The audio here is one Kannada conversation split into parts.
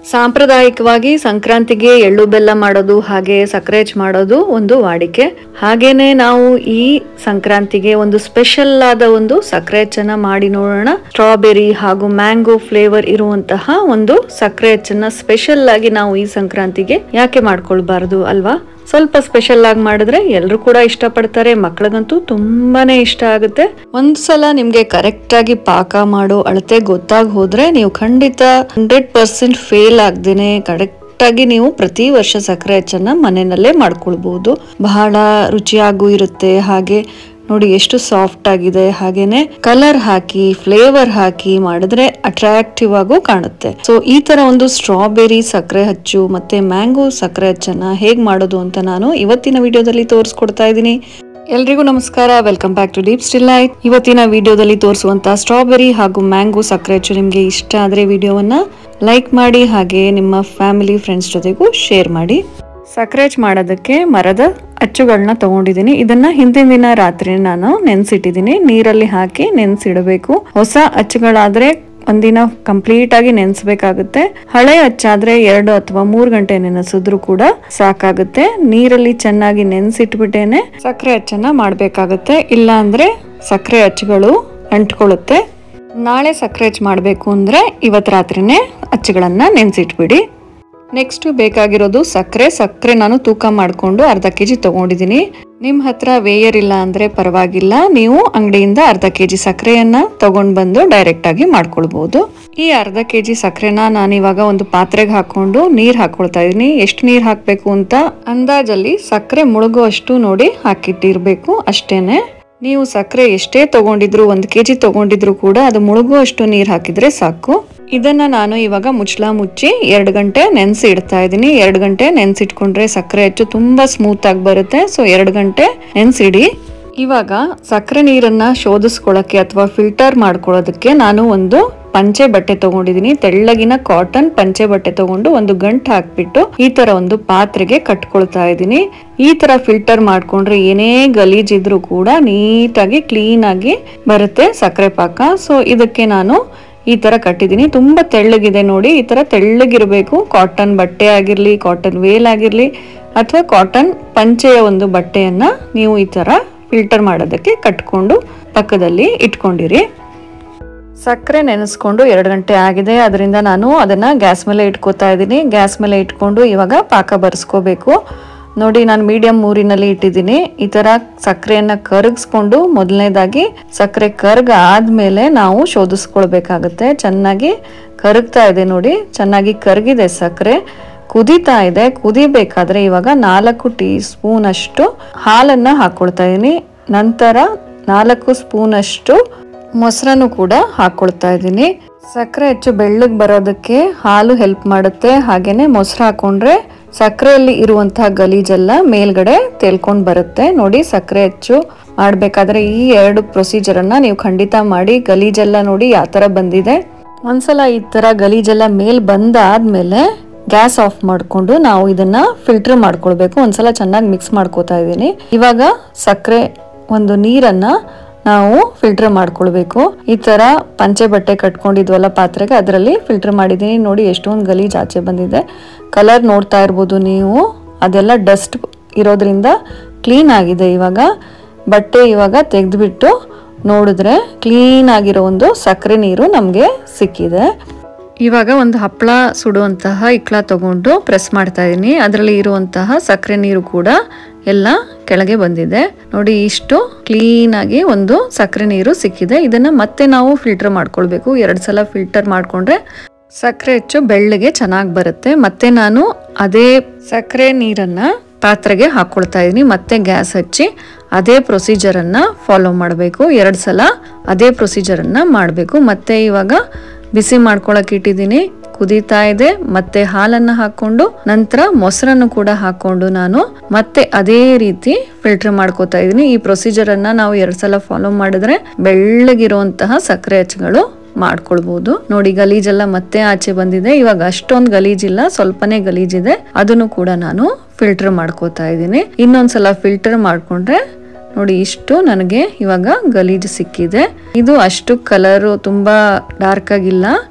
ಸಾಂಪ್ರದಾಯಿಕವಾಗಿ ಸಂಕ್ರಾಂತಿಗೆ ಎಳ್ಳು ಬೆಲ್ಲ ಮಾಡೋದು ಹಾಗೆ ಸಕ್ಕರೆ ಹಚ್ಚ್ ಮಾಡೋದು ಒಂದು ವಾಡಿಕೆ ಹಾಗೇನೆ ನಾವು ಈ ಸಂಕ್ರಾಂತಿಗೆ ಒಂದು ಸ್ಪೆಷಲ್ ಆದ ಒಂದು ಸಕ್ಕರೆ ಹಚ್ಚನ್ನ ಮಾಡಿ ನೋಡೋಣ ಸ್ಟ್ರಾಬೆರಿ ಹಾಗೂ ಮ್ಯಾಂಗೋ ಫ್ಲೇವರ್ ಇರುವಂತಹ ಒಂದು ಸಕ್ಕರೆ ಹಚ್ಚನ್ನ ಸ್ಪೆಷಲ್ ಆಗಿ ನಾವು ಈ ಸಂಕ್ರಾಂತಿಗೆ ಯಾಕೆ ಮಾಡ್ಕೊಳ್ಬಾರ್ದು ಅಲ್ವಾ ಸ್ವಲ್ಪ ಸ್ಪೆಷಲ್ ಆಗಿ ಮಾಡಿದ್ರೆ ಎಲ್ಲರೂ ಕೂಡ ಇಷ್ಟಪಡ್ತಾರೆ ಮಕ್ಳಿಗಂತೂ ತುಂಬಾನೇ ಇಷ್ಟ ಆಗುತ್ತೆ ಒಂದ್ಸಲ ನಿಮ್ಗೆ ಕರೆಕ್ಟ್ ಆಗಿ ಪಾಕ ಮಾಡೋ ಅಳತೆ ಗೊತ್ತಾಗಿ ಹೋದ್ರೆ ನೀವು ಖಂಡಿತ ಹಂಡ್ರೆಡ್ ಪರ್ಸೆಂಟ್ ಫೇಲ್ ಆಗ್ದೇನೆ ಕರೆಕ್ಟ್ ಆಗಿ ನೀವು ಪ್ರತಿ ವರ್ಷ ಸಕ್ಕರೆ ಹಚ್ಚನ್ನ ಮನೆಯಲ್ಲೇ ಮಾಡ್ಕೊಳ್ಬಹುದು ಬಹಳ ರುಚಿಯಾಗೂ ಇರುತ್ತೆ ಹಾಗೆ ನೋಡಿ ಎಷ್ಟು ಸಾಫ್ಟ್ ಆಗಿದೆ ಹಾಗೇನೆ ಕಲರ್ ಹಾಕಿ ಫ್ಲೇವರ್ ಹಾಕಿ ಮಾಡಿದ್ರೆ ಅಟ್ರಾಕ್ಟಿವ್ ಆಗು ಕಾಣುತ್ತೆ ಸೊ ಈ ತರ ಒಂದು ಸ್ಟ್ರಾಬೆರಿ ಸಕ್ಕರೆ ಹಚ್ಚು ಮತ್ತೆ ಮ್ಯಾಂಗೋ ಸಕ್ಕರೆ ಹಚ್ಚನ್ನ ಹೇಗ್ ಮಾಡೋದು ಅಂತ ನಾನು ಇವತ್ತಿನ ವಿಡಿಯೋದಲ್ಲಿ ತೋರಿಸ್ಕೊಡ್ತಾ ಇದ್ದೀನಿ ಎಲ್ರಿಗೂ ನಮಸ್ಕಾರ welcome back to deep still light ಇವತ್ತಿನ ವಿಡಿಯೋದಲ್ಲಿ ತೋರಿಸುವಂತ ಸ್ಟ್ರಾಬೆರಿ ಹಾಗೂ ಮ್ಯಾಂಗೋ ಸಕ್ಕರೆ ಹಚ್ಚು ನಿಮ್ಗೆ ಇಷ್ಟ ಆದ್ರೆ ವಿಡಿಯೋವನ್ನ ಲೈಕ್ ಮಾಡಿ ಹಾಗೆ ನಿಮ್ಮ ಫ್ಯಾಮಿಲಿ ಫ್ರೆಂಡ್ಸ್ ಜೊತೆಗೂ ಶೇರ್ ಮಾಡಿ ಸಕ್ಕರೆ ಹಚ್ಚು ಮಾಡೋದಕ್ಕೆ ಮರದ ಅಚ್ಚುಗಳನ್ನ ತಗೊಂಡಿದ್ದೀನಿ ಇದನ್ನ ಹಿಂದಿನ ದಿನ ರಾತ್ರಿ ನಾನು ನೆನ್ಸಿಟ್ಟಿದ್ದೀನಿ ನೀರಲ್ಲಿ ಹಾಕಿ ನೆನ್ಸಿಡಬೇಕು ಹೊಸ ಅಚ್ಚುಗಳಾದ್ರೆ ಒಂದಿನ ಕಂಪ್ಲೀಟ್ ಆಗಿ ನೆನೆಸ್ಬೇಕಾಗುತ್ತೆ ಹಳೆ ಅಚ್ಚಾದ್ರೆ ಎರಡು ಅಥವಾ ಮೂರ್ ಗಂಟೆ ನೆನೆಸಿದ್ರು ಕೂಡ ಸಾಕಾಗುತ್ತೆ ನೀರಲ್ಲಿ ಚೆನ್ನಾಗಿ ನೆನ್ಸಿಟ್ಬಿಟ್ಟೇನೆ ಸಕ್ಕರೆ ಅಚ್ಚನ್ನ ಮಾಡ್ಬೇಕಾಗುತ್ತೆ ಇಲ್ಲ ಅಂದ್ರೆ ಸಕ್ಕರೆ ಅಚ್ಚುಗಳು ಅಂಟ್ಕೊಳ್ಳುತ್ತೆ ನಾಳೆ ಸಕ್ಕರೆ ಹಚ್ಚು ಮಾಡಬೇಕು ಅಂದ್ರೆ ಇವತ್ತು ರಾತ್ರಿನೇ ಅಚ್ಚುಗಳನ್ನ ನೆನ್ಸಿಟ್ಬಿಡಿ ನೆಕ್ಸ್ಟ್ ಬೇಕಾಗಿರೋದು ಸಕ್ಕರೆ ಸಕ್ಕರೆ ನಾನು ತೂಕ ಮಾಡಿಕೊಂಡು ಅರ್ಧ ಕೆ ಜಿ ತಗೊಂಡಿದ್ದೀನಿ ನಿಮ್ಮ ಹತ್ರ ವೇಯರ್ ಇಲ್ಲ ಅಂದ್ರೆ ಪರವಾಗಿಲ್ಲ ನೀವು ಅಂಗಡಿಯಿಂದ ಅರ್ಧ ಕೆ ಜಿ ಸಕ್ಕರೆಯನ್ನ ತಗೊಂಡ್ ಬಂದು ಡೈರೆಕ್ಟ್ ಆಗಿ ಮಾಡ್ಕೊಳ್ಬಹುದು ಈ ಅರ್ಧ ಕೆ ಜಿ ಸಕ್ಕರೆನ ನಾನು ಇವಾಗ ಒಂದು ಪಾತ್ರೆಗೆ ಹಾಕೊಂಡು ನೀರ್ ಹಾಕೊಳ್ತಾ ಇದೀನಿ ಎಷ್ಟು ನೀರ್ ಹಾಕ್ಬೇಕು ಅಂತ ಅಂದಾಜಲ್ಲಿ ಸಕ್ಕರೆ ಮುಳುಗುವಷ್ಟು ನೋಡಿ ಹಾಕಿಟ್ಟಿರ್ಬೇಕು ಅಷ್ಟೇನೆ ನೀವು ಸಕ್ಕರೆ ಎಷ್ಟೇ ತಗೊಂಡಿದ್ರು ಒಂದು ಕೆಜಿ ತಗೊಂಡಿದ್ರು ಕೂಡ ಅದು ಮುಳುಗುವಷ್ಟು ನೀರ್ ಹಾಕಿದ್ರೆ ಸಾಕು ಇದನ್ನ ನಾನು ಇವಾಗ ಮುಚ್ಚಳ ಮುಚ್ಚಿ ಎರಡು ಗಂಟೆ ನೆನೆಸಿ ಇಡ್ತಾ ಇದ್ದೀನಿ ಎರಡು ಗಂಟೆ ನೆನೆಸಿಟ್ಕೊಂಡ್ರೆ ಸಕ್ಕರೆ ಹೆಚ್ಚು ತುಂಬಾ ಸ್ಮೂತ್ ಆಗಿ ಬರುತ್ತೆ ಸೊ ಎರಡು ಗಂಟೆ ನೆನೆಸಿಡಿ ಇವಾಗ ಸಕ್ಕರೆ ನೀರನ್ನ ಶೋಧಿಸ್ಕೊಳ್ಳೋಕೆ ಅಥವಾ ಫಿಲ್ಟರ್ ಮಾಡ್ಕೊಳ್ಳೋದಕ್ಕೆ ನಾನು ಒಂದು ಪಂಚೆ ಬಟ್ಟೆ ತಗೊಂಡಿದ್ದೀನಿ ತೆಳ್ಳಗಿನ ಕಾಟನ್ ಪಂಚೆ ಬಟ್ಟೆ ತಗೊಂಡು ಒಂದು ಗಂಟು ಹಾಕ್ಬಿಟ್ಟು ಈ ತರ ಒಂದು ಪಾತ್ರೆಗೆ ಕಟ್ಕೊಳ್ತಾ ಇದ್ದೀನಿ ಈ ತರ ಫಿಲ್ಟರ್ ಮಾಡ್ಕೊಂಡ್ರೆ ಏನೇ ಗಲೀಜಿದ್ರು ಕೂಡ ನೀಟಾಗಿ ಕ್ಲೀನ್ ಆಗಿ ಬರುತ್ತೆ ಸಕ್ಕರೆ ಪಾಕ ಸೊ ಇದಕ್ಕೆ ನಾನು ಈ ತರ ಕಟ್ಟಿದ್ದೀನಿ ತುಂಬಾ ತೆಳ್ಳಗಿದೆ ನೋಡಿ ಈ ತರ ತೆಳ್ಳಗಿರ್ಬೇಕು ಕಾಟನ್ ಬಟ್ಟೆ ಆಗಿರ್ಲಿ ಕಾಟನ್ ವೇಲ್ ಆಗಿರ್ಲಿ ಅಥವಾ ಕಾಟನ್ ಪಂಚೆಯ ಒಂದು ಬಟ್ಟೆಯನ್ನ ನೀವು ಈ ತರ ಫಿಲ್ಟರ್ ಮಾಡೋದಕ್ಕೆ ಕಟ್ಕೊಂಡು ಪಕ್ಕದಲ್ಲಿ ಇಟ್ಕೊಂಡಿರಿ ಸಕ್ಕರೆ ನೆನೆಸ್ಕೊಂಡು ಎರಡು ಗಂಟೆ ಆಗಿದೆ ಅದರಿಂದ ನಾನು ಅದನ್ನ ಗ್ಯಾಸ್ ಮೇಲೆ ಇಟ್ಕೋತಾ ಇದ್ದೀನಿ ಗ್ಯಾಸ್ ಮೇಲೆ ಇಟ್ಕೊಂಡು ಇವಾಗ ಪಾಕ ಬರ್ಸ್ಕೋಬೇಕು ನೋಡಿ ನಾನು ಮೀಡಿಯಂ ಮೂರಿನಲ್ಲಿ ಇಟ್ಟಿದ್ದೀನಿ ಈ ತರ ಸಕ್ಕರೆಯನ್ನ ಕರಗಿಸ್ಕೊಂಡು ಮೊದಲನೇದಾಗಿ ಸಕ್ಕರೆ ಕರ್ಗ ಆದ್ಮೇಲೆ ನಾವು ಶೋಧಿಸ್ಕೊಳ್ಬೇಕಾಗುತ್ತೆ ಚೆನ್ನಾಗಿ ಕರಗ್ತಾ ಇದೆ ನೋಡಿ ಚೆನ್ನಾಗಿ ಕರಗಿದೆ ಸಕ್ಕರೆ ಕುದೀತಾ ಇದೆ ಕುದಿಬೇಕಾದ್ರೆ ಇವಾಗ ನಾಲ್ಕು ಟೀ ಸ್ಪೂನ್ ಅಷ್ಟು ಹಾಲನ್ನ ಹಾಕೊಳ್ತಾ ಇದೀನಿ ನಂತರ ನಾಲ್ಕು ಸ್ಪೂನ್ ಅಷ್ಟು ಮೊಸರನ್ನು ಕೂಡ ಹಾಕೊಳ್ತಾ ಇದ್ದೀನಿ ಸಕ್ಕರೆ ಹೆಚ್ಚು ಬೆಳ್ಳಗ್ ಬರೋದಕ್ಕೆ ಹಾಲು ಹೆಲ್ಪ್ ಮಾಡುತ್ತೆ ಹಾಗೇನೆ ಮೊಸರು ಹಾಕೊಂಡ್ರೆ ಸಕ್ಕರೆಯಲ್ಲಿ ಇರುವಂತಹ ಗಲೀಜೆಲ್ಲ ಮೇಲ್ಗಡೆ ತೇಲ್ಕೊಂಡ್ ಬರುತ್ತೆ ನೋಡಿ ಸಕ್ಕರೆ ಹೆಚ್ಚು ಮಾಡ್ಬೇಕಾದ್ರೆ ಈ ಎರಡು ಪ್ರೊಸೀಜರ್ ಅನ್ನ ನೀವು ಖಂಡಿತ ಮಾಡಿ ಗಲೀಜೆಲ್ಲ ನೋಡಿ ಯಾವ ತರ ಬಂದಿದೆ ಒಂದ್ಸಲ ಈ ತರ ಗಲೀಜೆಲ್ಲ ಮೇಲ್ ಬಂದಾದ್ಮೇಲೆ ಗ್ಯಾಸ್ ಆಫ್ ಮಾಡಿಕೊಂಡು ನಾವು ಇದನ್ನ ಫಿಲ್ಟರ್ ಮಾಡ್ಕೊಳ್ಬೇಕು ಒಂದ್ಸಲ ಚೆನ್ನಾಗಿ ಮಿಕ್ಸ್ ಮಾಡ್ಕೋತಾ ಇದ್ದೀನಿ ಇವಾಗ ಸಕ್ಕರೆ ಒಂದು ನೀರನ್ನ ನಾವು ಫಿಲ್ಟರ್ ಮಾಡ್ಕೊಳ್ಬೇಕು ಈ ತರ ಪಂಚೆ ಬಟ್ಟೆ ಕಟ್ಕೊಂಡಿದ್ವಲ್ಲ ಪಾತ್ರೆಗೆ ಅದರಲ್ಲಿ ಫಿಲ್ಟರ್ ಮಾಡಿದ್ದೀನಿ ನೋಡಿ ಎಷ್ಟೊಂದು ಗಲೀಜ್ ಆಚೆ ಬಂದಿದೆ ಕಲರ್ ನೋಡ್ತಾ ಇರ್ಬೋದು ನೀವು ಅದೆಲ್ಲ ಡಸ್ಟ್ ಇರೋದ್ರಿಂದ ಕ್ಲೀನ್ ಆಗಿದೆ ಇವಾಗ ಬಟ್ಟೆ ಇವಾಗ ತೆಗೆದ್ಬಿಟ್ಟು ನೋಡಿದ್ರೆ ಕ್ಲೀನ್ ಆಗಿರೋ ಒಂದು ಸಕ್ಕರೆ ನೀರು ನಮಗೆ ಸಿಕ್ಕಿದೆ ಇವಾಗ ಒಂದು ಹಪ್ಪಳ ಸುಡುವಂತಹ ಇಕ್ಳ ತಗೊಂಡು ಪ್ರೆಸ್ ಮಾಡ್ತಾ ಇದ್ದೀನಿ ಅದರಲ್ಲಿ ಇರುವಂತಹ ಸಕ್ಕರೆ ನೀರು ಕೂಡ ಎಲ್ಲ ಕೆಳಗೆ ಬಂದಿದೆ ನೋಡಿ ಇಷ್ಟು ಕ್ಲೀನ್ ಆಗಿ ಒಂದು ಸಕ್ಕರೆ ನೀರು ಸಿಕ್ಕಿದೆ ಇದನ್ನ ಮತ್ತೆ ನಾವು ಫಿಲ್ಟರ್ ಮಾಡ್ಕೊಳ್ಬೇಕು ಎರಡು ಸಲ ಫಿಲ್ಟರ್ ಮಾಡ್ಕೊಂಡ್ರೆ ಸಕ್ಕರೆ ಹೆಚ್ಚು ಬೆಳ್ಳಗೆ ಚೆನ್ನಾಗಿ ಬರುತ್ತೆ ಮತ್ತೆ ನಾನು ಅದೇ ಸಕ್ಕರೆ ನೀರನ್ನ ಪಾತ್ರೆಗೆ ಹಾಕೊಳ್ತಾ ಇದೀನಿ ಮತ್ತೆ ಗ್ಯಾಸ್ ಹಚ್ಚಿ ಅದೇ ಪ್ರೊಸೀಜರನ್ನ ಫಾಲೋ ಮಾಡಬೇಕು ಎರಡು ಸಲ ಅದೇ ಪ್ರೊಸೀಜರನ್ನ ಮಾಡಬೇಕು ಮತ್ತೆ ಇವಾಗ ಬಿಸಿ ಮಾಡ್ಕೊಳಕ್ ಇಟ್ಟಿದ್ದೀನಿ ಕುದೀತಾ ಇದೆ ಮತ್ತೆ ಹಾಲನ್ನ ಹಾಕೊಂಡು ನಂತರ ಮೊಸರನ್ನು ಕೂಡ ಹಾಕೊಂಡು ನಾನು ಮತ್ತೆ ಅದೇ ರೀತಿ ಫಿಲ್ಟರ್ ಮಾಡ್ಕೋತಾ ಇದೀನಿ ಈ ಪ್ರೊಸೀಜರ್ ಅನ್ನ ನಾವು ಎರಡ್ ಸಲ ಫಾಲೋ ಮಾಡಿದ್ರೆ ಬೆಳ್ಳಗಿರುವಂತಹ ಸಕ್ಕರೆ ಹಚ್ಚುಗಳು ಮಾಡ್ಕೊಳ್ಬಹುದು ನೋಡಿ ಗಲೀಜೆಲ್ಲ ಮತ್ತೆ ಆಚೆ ಬಂದಿದೆ ಇವಾಗ ಅಷ್ಟೊಂದು ಗಲೀಜಿಲ್ಲ ಸ್ವಲ್ಪನೇ ಗಲೀಜಿದೆ ಅದನ್ನು ಕೂಡ ನಾನು ಫಿಲ್ಟರ್ ಮಾಡ್ಕೋತಾ ಇದ್ದೀನಿ ಇನ್ನೊಂದ್ಸಲ ಫಿಲ್ಟರ್ ಮಾಡ್ಕೊಂಡ್ರೆ ನೋಡಿ ಇಷ್ಟು ನನಗೆ ಇವಾಗ ಗಲೀಜು ಸಿಕ್ಕಿದೆ ಇದು ಅಷ್ಟು ಕಲರ್ ತುಂಬಾ ಡಾರ್ಕ್ ಆಗಿಲ್ಲ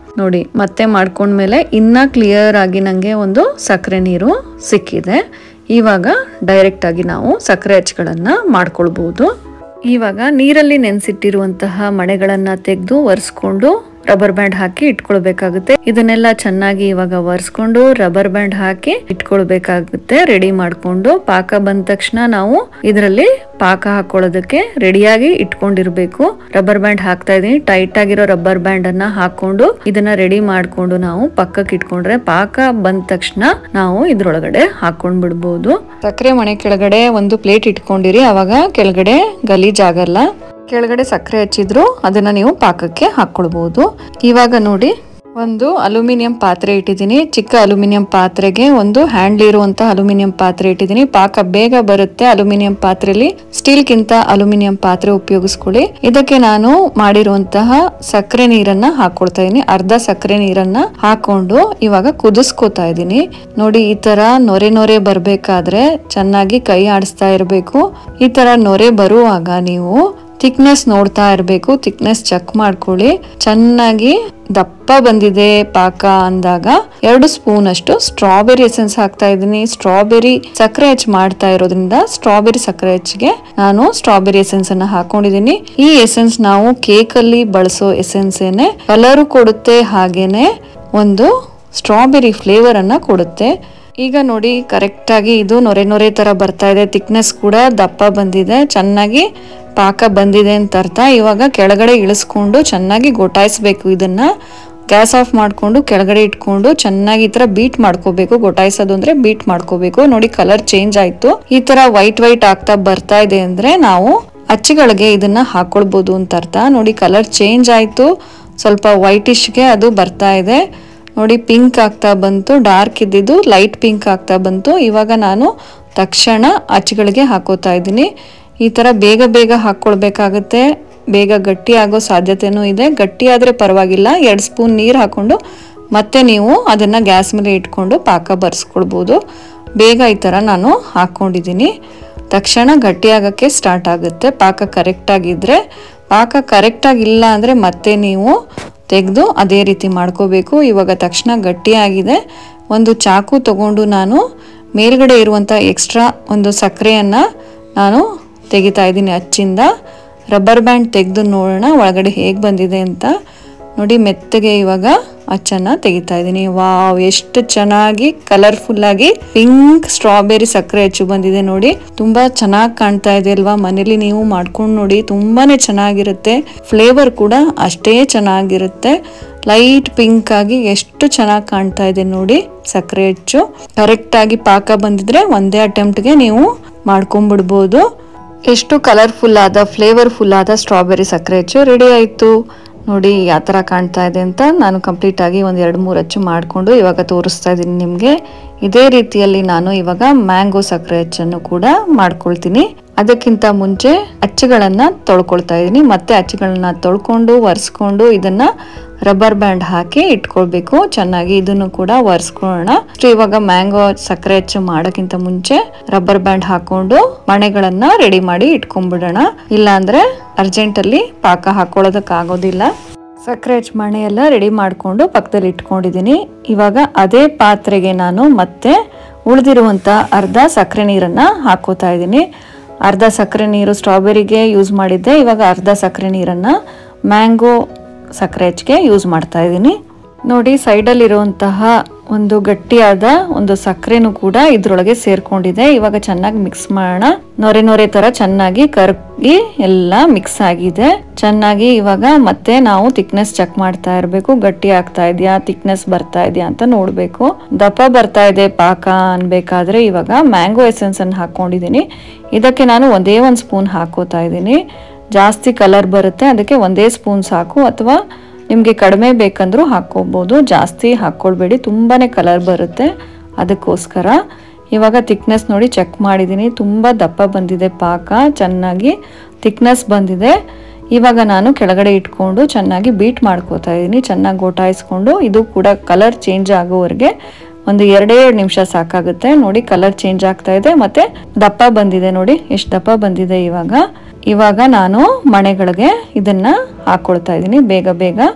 ನೋಡಿ ಮತ್ತೆ ಮಾಡ್ಕೊಂಡ್ಮೇಲೆ ಇನ್ನ ಕ್ಲಿಯರ್ ಆಗಿ ನನಗೆ ಒಂದು ಸಕ್ಕರೆ ನೀರು ಸಿಕ್ಕಿದೆ ಇವಾಗ ಡೈರೆಕ್ಟ್ ಆಗಿ ನಾವು ಸಕ್ಕರೆ ಹಚ್ಗಳನ್ನ ಮಾಡ್ಕೊಳ್ಬಹುದು ಇವಾಗ ನೀರಲ್ಲಿ ನೆನೆಸಿಟ್ಟಿರುವಂತಹ ಮಣೆಗಳನ್ನ ತೆಗೆದು ಒರೆಸ್ಕೊಂಡು ರಬ್ಬರ್ ಬ್ಯಾಂಡ್ ಹಾಕಿ ಇಟ್ಕೊಳ್ಬೇಕಾಗುತ್ತೆ ಇದನ್ನೆಲ್ಲ ಚೆನ್ನಾಗಿ ಇವಾಗ ಒರೆಸ್ಕೊಂಡು ರಬ್ಬರ್ ಬ್ಯಾಂಡ್ ಹಾಕಿ ಇಟ್ಕೊಳ್ಬೇಕಾಗುತ್ತೆ ರೆಡಿ ಮಾಡ್ಕೊಂಡು ಪಾಕ ಬಂದ ತಕ್ಷಣ ನಾವು ಇದರಲ್ಲಿ ಪಾಕ ಹಾಕೊಳ್ಳೋದಕ್ಕೆ ರೆಡಿಯಾಗಿ ಇಟ್ಕೊಂಡಿರ್ಬೇಕು ರಬ್ಬರ್ ಬ್ಯಾಂಡ್ ಹಾಕ್ತಾ ಇದೀನಿ ಟೈಟ್ ಆಗಿರೋ ರಬ್ಬರ್ ಬ್ಯಾಂಡ್ ಅನ್ನ ಹಾಕೊಂಡು ಇದನ್ನ ರೆಡಿ ಮಾಡ್ಕೊಂಡು ನಾವು ಪಕ್ಕಕ್ಕೆ ಇಟ್ಕೊಂಡ್ರೆ ಪಾಕ ಬಂದ ತಕ್ಷಣ ನಾವು ಇದ್ರೊಳಗಡೆ ಹಾಕೊಂಡ್ ಬಿಡ್ಬೋದು ಸಕ್ಕರೆ ಮಣೆ ಕೆಳಗಡೆ ಒಂದು ಪ್ಲೇಟ್ ಇಟ್ಕೊಂಡಿರಿ ಅವಾಗ ಕೆಳಗಡೆ ಗಲೀಜಾಗಲ್ಲ ಕೆಳಗಡೆ ಸಕ್ಕರೆ ಹಚ್ಚಿದ್ರು ಅದನ್ನ ನೀವು ಪಾಕಕ್ಕೆ ಹಾಕೊಳ್ಬಹುದು ಇವಾಗ ನೋಡಿ ಒಂದು ಅಲ್ಯೂಮಿನಿಯಂ ಪಾತ್ರೆ ಇಟ್ಟಿದ್ದೀನಿ ಚಿಕ್ಕ ಅಲ್ಯೂಮಿನಿಯಂ ಪಾತ್ರೆಗೆ ಒಂದು ಹ್ಯಾಂಡ್ಲ್ ಇರುವಂತಹ ಅಲ್ಯೂಮಿನಿಯಂ ಪಾತ್ರೆ ಇಟ್ಟಿದ್ದೀನಿ ಪಾಕ ಬೇಗ ಬರುತ್ತೆ ಅಲ್ಯೂಮಿನಿಯಂ ಪಾತ್ರೆಯಲ್ಲಿ ಸ್ಟೀಲ್ಗಿಂತ ಅಲ್ಯೂಮಿನಿಯಂ ಪಾತ್ರೆ ಉಪಯೋಗಿಸ್ಕೊಳ್ಳಿ ಇದಕ್ಕೆ ನಾನು ಮಾಡಿರುವಂತಹ ಸಕ್ಕರೆ ನೀರನ್ನ ಹಾಕೊಳ್ತಾ ಇದೀನಿ ಅರ್ಧ ಸಕ್ಕರೆ ನೀರನ್ನ ಹಾಕೊಂಡು ಇವಾಗ ಕುದಿಸ್ಕೋತಾ ಇದ್ದೀನಿ ನೋಡಿ ಈ ತರ ನೊರೆ ನೊರೆ ಬರ್ಬೇಕಾದ್ರೆ ಚೆನ್ನಾಗಿ ಕೈ ಆಡಿಸ್ತಾ ಇರಬೇಕು ಈ ತರ ನೊರೆ ಬರುವಾಗ ನೀವು ಥಿಕ್ನೆಸ್ ನೋಡ್ತಾ ಇರಬೇಕು ಥಿಕ್ನೆಸ್ ಚೆಕ್ ಮಾಡ್ಕೊಳ್ಳಿ ಚೆನ್ನಾಗಿ ದಪ್ಪ ಬಂದಿದೆ ಪಾಕ ಅಂದಾಗ ಎರಡು ಸ್ಪೂನ್ ಅಷ್ಟು ಸ್ಟ್ರಾಬೆರಿ ಎಸೆನ್ಸ್ ಹಾಕ್ತಾ ಇದ್ದೀನಿ ಸ್ಟ್ರಾಬೆರಿ ಸಕ್ಕರೆ ಹೆಚ್ಚು ಮಾಡ್ತಾ ಇರೋದ್ರಿಂದ ಸ್ಟ್ರಾಬೆರಿ ಸಕ್ಕರೆ ಹೆಚ್ಚಿಗೆ ನಾನು ಸ್ಟ್ರಾಬೆರಿ ಎಸೆನ್ಸ್ ಅನ್ನ ಹಾಕೊಂಡಿದ್ದೀನಿ ಈ ಎಸೆನ್ಸ್ ನಾವು ಕೇಕ್ ಅಲ್ಲಿ ಬಳಸೋ ಎಸೆನ್ಸ್ ಏನೆ ಕಲರು ಕೊಡುತ್ತೆ ಹಾಗೇನೆ ಒಂದು ಸ್ಟ್ರಾಬೆರಿ ಫ್ಲೇವರ್ ಅನ್ನ ಕೊಡುತ್ತೆ ಈಗ ನೋಡಿ ಕರೆಕ್ಟ್ ಆಗಿ ಇದು ನೊರೆ ನೊರೆ ತರ ಬರ್ತಾ ಇದೆ ಥಿಕ್ನೆಸ್ ಕೂಡ ದಪ್ಪ ಬಂದಿದೆ ಚೆನ್ನಾಗಿ ಪಾಕ ಬಂದಿದೆ ಅಂತ ಅರ್ಥ ಇವಾಗ ಕೆಳಗಡೆ ಇಳಿಸ್ಕೊಂಡು ಚೆನ್ನಾಗಿ ಗೊಟಾಯಿಸ್ಬೇಕು ಇದನ್ನ ಗ್ಯಾಸ್ ಆಫ್ ಮಾಡ್ಕೊಂಡು ಕೆಳಗಡೆ ಇಟ್ಕೊಂಡು ಚೆನ್ನಾಗಿ ಈ ತರ ಬೀಟ್ ಮಾಡ್ಕೋಬೇಕು ಗೊಟಾಯಿಸೋದು ಅಂದ್ರೆ ಬೀಟ್ ಮಾಡ್ಕೋಬೇಕು ನೋಡಿ ಕಲರ್ ಚೇಂಜ್ ಆಯ್ತು ಈ ತರ ವೈಟ್ ವೈಟ್ ಆಗ್ತಾ ಬರ್ತಾ ಇದೆ ಅಂದ್ರೆ ನಾವು ಅಚ್ಚುಗಳಿಗೆ ಇದನ್ನ ಹಾಕೊಳ್ಬಹುದು ಅಂತ ಅರ್ಥ ನೋಡಿ ಕಲರ್ ಚೇಂಜ್ ಆಯ್ತು ಸ್ವಲ್ಪ ವೈಟಿಶ್ಗೆ ಅದು ಬರ್ತಾ ಇದೆ ನೋಡಿ ಪಿಂಕ್ ಆಗ್ತಾ ಬಂತು ಡಾರ್ಕ್ ಇದ್ದಿದ್ದು ಲೈಟ್ ಪಿಂಕ್ ಆಗ್ತಾ ಬಂತು ಇವಾಗ ನಾನು ತಕ್ಷಣ ಅಚ್ಚುಗಳಿಗೆ ಹಾಕೋತಾ ಇದ್ದೀನಿ ಈ ಥರ ಬೇಗ ಬೇಗ ಹಾಕ್ಕೊಳ್ಬೇಕಾಗತ್ತೆ ಬೇಗ ಗಟ್ಟಿ ಆಗೋ ಸಾಧ್ಯತೆನೂ ಇದೆ ಗಟ್ಟಿ ಆದರೆ ಪರವಾಗಿಲ್ಲ ಎರಡು ಸ್ಪೂನ್ ನೀರು ಹಾಕೊಂಡು ಮತ್ತೆ ನೀವು ಅದನ್ನು ಗ್ಯಾಸ್ ಮೇಲೆ ಇಟ್ಕೊಂಡು ಪಾಕ ಬರ್ಸ್ಕೊಳ್ಬೋದು ಬೇಗ ಈ ಥರ ನಾನು ಹಾಕ್ಕೊಂಡಿದ್ದೀನಿ ತಕ್ಷಣ ಗಟ್ಟಿ ಆಗೋಕ್ಕೆ ಸ್ಟಾರ್ಟ್ ಆಗುತ್ತೆ ಪಾಕ ಕರೆಕ್ಟಾಗಿದ್ದರೆ ಪಾಕ ಕರೆಕ್ಟಾಗಿಲ್ಲ ಅಂದರೆ ಮತ್ತೆ ನೀವು ತೆಗೆದು ಅದೇ ರೀತಿ ಮಾಡ್ಕೋಬೇಕು ಇವಾಗ ತಕ್ಷಣ ಗಟ್ಟಿಯಾಗಿದೆ ಒಂದು ಚಾಕು ತಗೊಂಡು ನಾನು ಮೇಲ್ಗಡೆ ಇರುವಂಥ ಎಕ್ಸ್ಟ್ರಾ ಒಂದು ಸಕ್ಕರೆಯನ್ನು ನಾನು ತೆಗಿತಾ ಇದ್ದೀನಿ ಅಚ್ಚಿಂದ ರಬ್ಬರ್ ಬ್ಯಾಂಡ್ ತೆಗೆದು ನೋಡೋಣ ಒಳಗಡೆ ಹೇಗೆ ಬಂದಿದೆ ಅಂತ ನೋಡಿ ಮೆತ್ತಗೆ ಇವಾಗ ಅಚ್ಚನ್ನ ತೆಗಿತಾ ಇದ್ದೀನಿ ವಾವ್ ಎಷ್ಟು ಚೆನ್ನಾಗಿ ಕಲರ್ಫುಲ್ ಆಗಿ ಪಿಂಕ್ ಸ್ಟ್ರಾಬೆರಿ ಸಕ್ಕರೆ ಹೆಚ್ಚು ಬಂದಿದೆ ನೋಡಿ ತುಂಬಾ ಚೆನ್ನಾಗಿ ಕಾಣ್ತಾ ಇದೆ ಅಲ್ವಾ ಮನೇಲಿ ನೀವು ಮಾಡ್ಕೊಂಡು ನೋಡಿ ತುಂಬಾನೇ ಚೆನ್ನಾಗಿರುತ್ತೆ ಫ್ಲೇವರ್ ಕೂಡ ಅಷ್ಟೇ ಚೆನ್ನಾಗಿರುತ್ತೆ ಲೈಟ್ ಪಿಂಕ್ ಆಗಿ ಎಷ್ಟು ಚೆನ್ನಾಗಿ ಕಾಣ್ತಾ ಇದೆ ನೋಡಿ ಸಕ್ಕರೆ ಹೆಚ್ಚು ಕರೆಕ್ಟ್ ಆಗಿ ಪಾಕ ಬಂದಿದ್ರೆ ಒಂದೇ ಅಟೆಂಪ್ಟ್ಗೆ ನೀವು ಮಾಡ್ಕೊಂಡ್ಬಿಡ್ಬೋದು ಎಷ್ಟು ಕಲರ್ಫುಲ್ ಆದ ಫ್ಲೇವರ್ಫುಲ್ ಆದ ಸ್ಟ್ರಾಬೆರಿ ಸಕ್ಕರೆ ಹೆಚ್ಚು ರೆಡಿ ಆಯಿತು ನೋಡಿ ಯಾವ ಥರ ಕಾಣ್ತಾ ಇದೆ ಅಂತ ನಾನು ಕಂಪ್ಲೀಟ್ ಆಗಿ ಒಂದು ಎರಡು ಮೂರು ಅಚ್ಚು ಮಾಡಿಕೊಂಡು ಇವಾಗ ತೋರಿಸ್ತಾ ಇದ್ದೀನಿ ನಿಮಗೆ ಇದೇ ರೀತಿಯಲ್ಲಿ ನಾನು ಇವಾಗ ಮ್ಯಾಂಗೋ ಸಕ್ಕರೆ ಅಚ್ಚನ್ನು ಕೂಡ ಮಾಡ್ಕೊಳ್ತೀನಿ ಅದಕ್ಕಿಂತ ಮುಂಚೆ ಅಚ್ಚುಗಳನ್ನ ತೊಳ್ಕೊಳ್ತಾ ಇದ್ದೀನಿ ಮತ್ತೆ ಅಚ್ಚುಗಳನ್ನ ತೊಳ್ಕೊಂಡು ಒರೆಸ್ಕೊಂಡು ಇದನ್ನ ರಬ್ಬರ್ ಬ್ಯಾಂಡ್ ಹಾಕಿ ಇಟ್ಕೊಳ್ಬೇಕು ಚೆನ್ನಾಗಿ ಇದನ್ನು ಕೂಡ ಒರೆಸ್ಕೊಳ್ಳೋಣ ಅಷ್ಟು ಇವಾಗ ಮ್ಯಾಂಗೋ ಸಕ್ಕರೆ ಹೆಚ್ಚು ಮಾಡೋಕ್ಕಿಂತ ಮುಂಚೆ ರಬ್ಬರ್ ಬ್ಯಾಂಡ್ ಹಾಕೊಂಡು ಮಣೆಗಳನ್ನ ರೆಡಿ ಮಾಡಿ ಇಟ್ಕೊಂಡ್ಬಿಡೋಣ ಇಲ್ಲ ಅಂದ್ರೆ ಅರ್ಜೆಂಟ್ ಅಲ್ಲಿ ಪಾಕ ಹಾಕೊಳ್ಳೋದಕ್ ಆಗೋದಿಲ್ಲ ಸಕ್ಕರೆ ಹೆಚ್ಚು ಮಣೆ ಎಲ್ಲ ರೆಡಿ ಮಾಡಿಕೊಂಡು ಪಕ್ಕದಲ್ಲಿ ಇಟ್ಕೊಂಡಿದ್ದೀನಿ ಇವಾಗ ಅದೇ ಪಾತ್ರೆಗೆ ನಾನು ಮತ್ತೆ ಉಳಿದಿರುವಂಥ ಅರ್ಧ ಸಕ್ಕರೆ ನೀರನ್ನು ಹಾಕೋತಾ ಇದ್ದೀನಿ ಅರ್ಧ ಸಕ್ಕರೆ ನೀರು ಸ್ಟ್ರಾಬೆರಿಗೆ ಯೂಸ್ ಮಾಡಿದ್ದೆ ಇವಾಗ ಅರ್ಧ ಸಕ್ಕರೆ ನೀರನ್ನು ಮ್ಯಾಂಗೋ ಸಕ್ಕರೆ ಹೆಚ್ಚಿಗೆ ಯೂಸ್ ಮಾಡ್ತಾ ಇದ್ದೀನಿ ನೋಡಿ ಸೈಡಲ್ಲಿರುವಂತಹ ಒಂದು ಗಟ್ಟಿಯಾದ ಒಂದು ಸಕ್ಕರೆನೂ ಕೂಡ ಇದ್ರೊಳಗೆ ಸೇರ್ಕೊಂಡಿದೆ ಇವಾಗ ಚೆನ್ನಾಗಿ ಮಿಕ್ಸ್ ಮಾಡೋಣ ನೊರೆ ನೊರೆ ತರ ಚೆನ್ನಾಗಿ ಕರಗಿ ಎಲ್ಲ ಮಿಕ್ಸ್ ಆಗಿದೆ ಚೆನ್ನಾಗಿ ಇವಾಗ ಮತ್ತೆ ನಾವು ಥಿಕ್ನೆಸ್ ಚೆಕ್ ಮಾಡ್ತಾ ಇರಬೇಕು ಗಟ್ಟಿ ಆಗ್ತಾ ಇದೆಯಾ ಥಿಕ್ನೆಸ್ ಬರ್ತಾ ಇದೆಯಾ ಅಂತ ನೋಡಬೇಕು ದಪ್ಪ ಬರ್ತಾ ಇದೆ ಪಾಕ ಅನ್ಬೇಕಾದ್ರೆ ಇವಾಗ ಮ್ಯಾಂಗೋ ಎಸೆನ್ಸ್ ಅನ್ನು ಹಾಕೊಂಡಿದ್ದೀನಿ ಇದಕ್ಕೆ ನಾನು ಒಂದೇ ಒಂದು ಸ್ಪೂನ್ ಹಾಕೋತಾ ಇದ್ದೀನಿ ಜಾಸ್ತಿ ಕಲರ್ ಬರುತ್ತೆ ಅದಕ್ಕೆ ಒಂದೇ ಸ್ಪೂನ್ ಸಾಕು ಅಥವಾ ನಿಮಗೆ ಕಡಿಮೆ ಬೇಕಂದ್ರೂ ಹಾಕ್ಕೋಬೋದು ಜಾಸ್ತಿ ಹಾಕ್ಕೊಳ್ಬೇಡಿ ತುಂಬಾ ಕಲರ್ ಬರುತ್ತೆ ಅದಕ್ಕೋಸ್ಕರ ಇವಾಗ ಥಿಕ್ನೆಸ್ ನೋಡಿ ಚೆಕ್ ಮಾಡಿದ್ದೀನಿ ತುಂಬ ದಪ್ಪ ಬಂದಿದೆ ಪಾಕ ಚೆನ್ನಾಗಿ ಥಿಕ್ನೆಸ್ ಬಂದಿದೆ ಇವಾಗ ನಾನು ಕೆಳಗಡೆ ಇಟ್ಕೊಂಡು ಚೆನ್ನಾಗಿ ಬೀಟ್ ಮಾಡ್ಕೋತಾ ಇದ್ದೀನಿ ಚೆನ್ನಾಗಿ ಗೋಟಾಯಿಸ್ಕೊಂಡು ಇದು ಕೂಡ ಕಲರ್ ಚೇಂಜ್ ಆಗೋವರೆಗೆ ಒಂದು ಎರಡೇ ಎರಡು ನಿಮಿಷ ಸಾಕಾಗುತ್ತೆ ನೋಡಿ ಕಲರ್ ಚೇಂಜ್ ಆಗ್ತಾ ಇದೆ ಮತ್ತೆ ದಪ್ಪ ಬಂದಿದೆ ನೋಡಿ ಎಷ್ಟು ದಪ್ಪ ಬಂದಿದೆ ಇವಾಗ ಇವಾಗ ನಾನು ಮಣೆಗಳಿಗೆ ಇದನ್ನ ಹಾಕೊಳ್ತಾ ಇದ್ದೀನಿ ಬೇಗ ಬೇಗ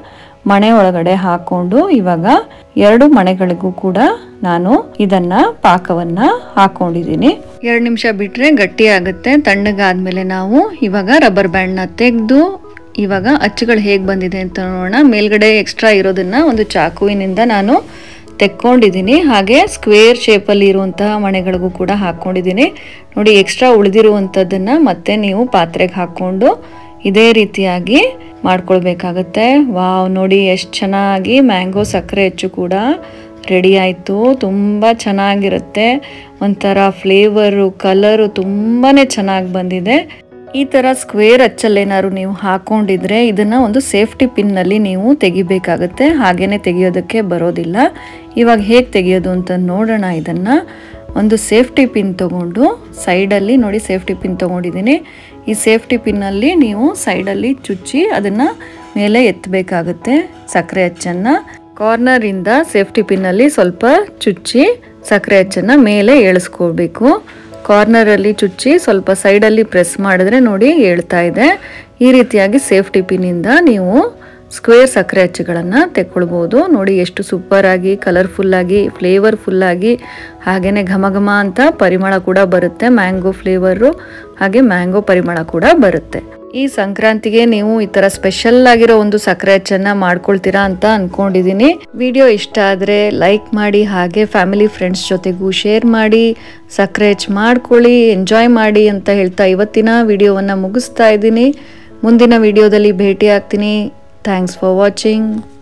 ಮಣೆ ಒಳಗಡೆ ಹಾಕೊಂಡು ಇವಾಗ ಎರಡು ಮಣೆಗಳಿಗೂ ಕೂಡ ನಾನು ಇದನ್ನ ಪಾಕವನ್ನ ಹಾಕೊಂಡಿದ್ದೀನಿ ಎರಡು ನಿಮಿಷ ಬಿಟ್ರೆ ಗಟ್ಟಿ ಆಗುತ್ತೆ ತಣ್ಣಗಾದ್ಮೇಲೆ ನಾವು ಇವಾಗ ರಬ್ಬರ್ ಬ್ಯಾಂಡ್ನ ತೆಗೆದು ಇವಾಗ ಅಚ್ಚುಗಳು ಹೇಗೆ ಬಂದಿದೆ ಅಂತ ನೋಡೋಣ ಮೇಲ್ಗಡೆ ಎಕ್ಸ್ಟ್ರಾ ಇರೋದನ್ನ ಒಂದು ಚಾಕುವಿನಿಂದ ನಾನು ತೆಕ್ಕೊಂಡಿದ್ದೀನಿ ಹಾಗೆ ಸ್ಕ್ವೇರ್ ಶೇಪಲ್ಲಿ ಇರುವಂತಹ ಮಣೆಗಳಿಗೂ ಕೂಡ ಹಾಕ್ಕೊಂಡಿದ್ದೀನಿ ನೋಡಿ ಎಕ್ಸ್ಟ್ರಾ ಉಳಿದಿರುವಂಥದ್ದನ್ನು ಮತ್ತೆ ನೀವು ಪಾತ್ರೆಗೆ ಹಾಕ್ಕೊಂಡು ಇದೇ ರೀತಿಯಾಗಿ ಮಾಡ್ಕೊಳ್ಬೇಕಾಗತ್ತೆ ವಾವ್ ನೋಡಿ ಎಷ್ಟು ಚೆನ್ನಾಗಿ ಮ್ಯಾಂಗೋ ಸಕ್ಕರೆ ಹೆಚ್ಚು ಕೂಡ ರೆಡಿ ಆಯಿತು ತುಂಬ ಚೆನ್ನಾಗಿರುತ್ತೆ ಒಂಥರ ಫ್ಲೇವರು ಕಲರು ತುಂಬಾ ಚೆನ್ನಾಗಿ ಬಂದಿದೆ ಈ ಥರ ಸ್ಕ್ವೇರ್ ಅಚ್ಚಲ್ಲೇನಾದ್ರು ನೀವು ಹಾಕೊಂಡಿದ್ರೆ ಇದನ್ನು ಒಂದು ಸೇಫ್ಟಿ ಪಿನ್ನಲ್ಲಿ ನೀವು ತೆಗಿಬೇಕಾಗತ್ತೆ ಹಾಗೇನೆ ತೆಗಿಯೋದಕ್ಕೆ ಬರೋದಿಲ್ಲ ಇವಾಗ ಹೇಗೆ ತೆಗಿಯೋದು ಅಂತ ನೋಡೋಣ ಇದನ್ನು ಒಂದು ಸೇಫ್ಟಿ ಪಿನ್ ತಗೊಂಡು ಸೈಡಲ್ಲಿ ನೋಡಿ ಸೇಫ್ಟಿ ಪಿನ್ ತೊಗೊಂಡಿದ್ದೀನಿ ಈ ಸೇಫ್ಟಿ ಪಿನ್ನಲ್ಲಿ ನೀವು ಸೈಡಲ್ಲಿ ಚುಚ್ಚಿ ಅದನ್ನು ಮೇಲೆ ಎತ್ತಬೇಕಾಗುತ್ತೆ ಸಕ್ಕರೆ ಅಚ್ಚನ್ನು ಕಾರ್ನರಿಂದ ಸೇಫ್ಟಿ ಪಿನ್ನಲ್ಲಿ ಸ್ವಲ್ಪ ಚುಚ್ಚಿ ಸಕ್ಕರೆ ಅಚ್ಚನ್ನು ಮೇಲೆ ಏಳಿಸ್ಕೋಬೇಕು ಕಾರ್ನರಲ್ಲಿ ಚುಚ್ಚಿ ಸ್ವಲ್ಪ ಸೈಡಲ್ಲಿ ಪ್ರೆಸ್ ಮಾಡಿದ್ರೆ ನೋಡಿ ಹೇಳ್ತಾ ಇದೆ ಈ ರೀತಿಯಾಗಿ ಸೇಫ್ಟಿ ಪಿನ್ನಿಂದ ನೀವು ಸ್ಕ್ವೇರ್ ಸಕ್ಕರೆ ಅಚ್ಚುಗಳನ್ನು ತೆಕ್ಕೊಳ್ಬೋದು ನೋಡಿ ಎಷ್ಟು ಸೂಪರಾಗಿ ಕಲರ್ಫುಲ್ಲಾಗಿ ಫ್ಲೇವರ್ಫುಲ್ಲಾಗಿ ಹಾಗೆಯೇ ಘಮ ಘಮ ಅಂತ ಪರಿಮಳ ಕೂಡ ಬರುತ್ತೆ ಮ್ಯಾಂಗೋ ಫ್ಲೇವರು ಹಾಗೆ ಮ್ಯಾಂಗೋ ಪರಿಮಳ ಕೂಡ ಬರುತ್ತೆ ಈ ಸಂಕ್ರಾಂತಿಗೆ ನೀವು ಈ ತರ ಸ್ಪೆಷಲ್ ಆಗಿರೋ ಒಂದು ಸಕ್ಕರೆ ಅಚ್ಚನ್ನ ಮಾಡ್ಕೊಳ್ತೀರಾ ಅಂತ ಅನ್ಕೊಂಡಿದೀನಿ ವಿಡಿಯೋ ಇಷ್ಟ ಆದ್ರೆ ಲೈಕ್ ಮಾಡಿ ಹಾಗೆ ಫ್ಯಾಮಿಲಿ ಫ್ರೆಂಡ್ಸ್ ಜೊತೆಗೂ ಶೇರ್ ಮಾಡಿ ಸಕ್ಕರೆ ಹಚ್ ಮಾಡ್ಕೊಳ್ಳಿ ಎಂಜಾಯ್ ಮಾಡಿ ಅಂತ ಹೇಳ್ತಾ ಇವತ್ತಿನ ವಿಡಿಯೋವನ್ನ ಮುಗಿಸ್ತಾ ಇದ್ದೀನಿ ಮುಂದಿನ ವಿಡಿಯೋದಲ್ಲಿ ಭೇಟಿ ಆಗ್ತೀನಿ ಥ್ಯಾಂಕ್ಸ್ ಫಾರ್ ವಾಚಿಂಗ್